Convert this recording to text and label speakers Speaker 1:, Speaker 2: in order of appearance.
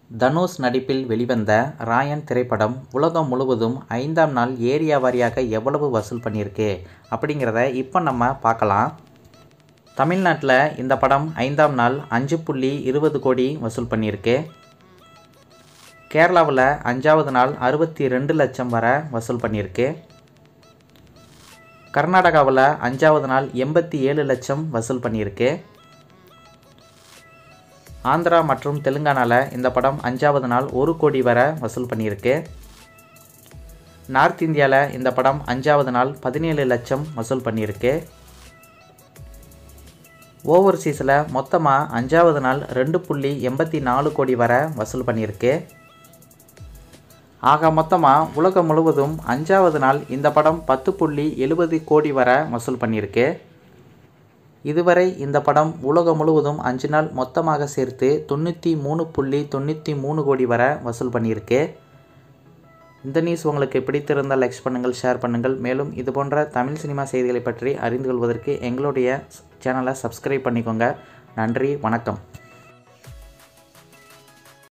Speaker 1: தனுஷ் நடிப்பில் வெளிவந்த ராயன் திரைப்படம் உலகம் முழுவதும் ஐந்தாம் நாள் ஏரியா வாரியாக எவ்வளவு வசூல் பண்ணியிருக்கு அப்படிங்கிறத இப்போ நம்ம பார்க்கலாம் தமிழ்நாட்டில் இந்த படம் ஐந்தாம் நாள் அஞ்சு புள்ளி இருபது கோடி வசூல் பண்ணியிருக்கு கேரளாவில் அஞ்சாவது நாள் அறுபத்தி ரெண்டு லட்சம் வரை வசூல் பண்ணியிருக்கு கர்நாடகாவில் அஞ்சாவது நாள் எண்பத்தி ஏழு லட்சம் வசூல் பண்ணியிருக்கு ஆந்திரா மற்றும் தெலுங்கானாவில் இந்த படம் அஞ்சாவது நாள் ஒரு கோடி வரை வசூல் பண்ணியிருக்கு நார்த் இந்தியாவில் இந்த படம் அஞ்சாவது நாள் பதினேழு லட்சம் வசூல் பண்ணியிருக்கு ஓவர்சீஸில் மொத்தமாக அஞ்சாவது நாள் ரெண்டு புள்ளி எண்பத்தி நாலு கோடி வரை வசூல் பண்ணியிருக்கு ஆக மொத்தமாக உலகம் முழுவதும் அஞ்சாவது நாள் இந்த படம் பத்து புள்ளி எழுபது கோடி வரை வசூல் பண்ணியிருக்கு இதுவரை இந்த படம் உலகம் முழுவதும் அஞ்சு நாள் மொத்தமாக சேர்த்து தொண்ணூற்றி மூணு புள்ளி தொண்ணூற்றி மூணு கோடி வரை வசூல் பண்ணியிருக்கு இந்த நியூஸ் உங்களுக்கு பிடித்திருந்தால் லைக்ஸ் பண்ணுங்கள் ஷேர் பண்ணுங்கள் மேலும் இது போன்ற தமிழ் சினிமா செய்திகளை பற்றி அறிந்து கொள்வதற்கு எங்களுடைய சேனலை சப்ஸ்கிரைப் பண்ணிக்கோங்க நன்றி வணக்கம்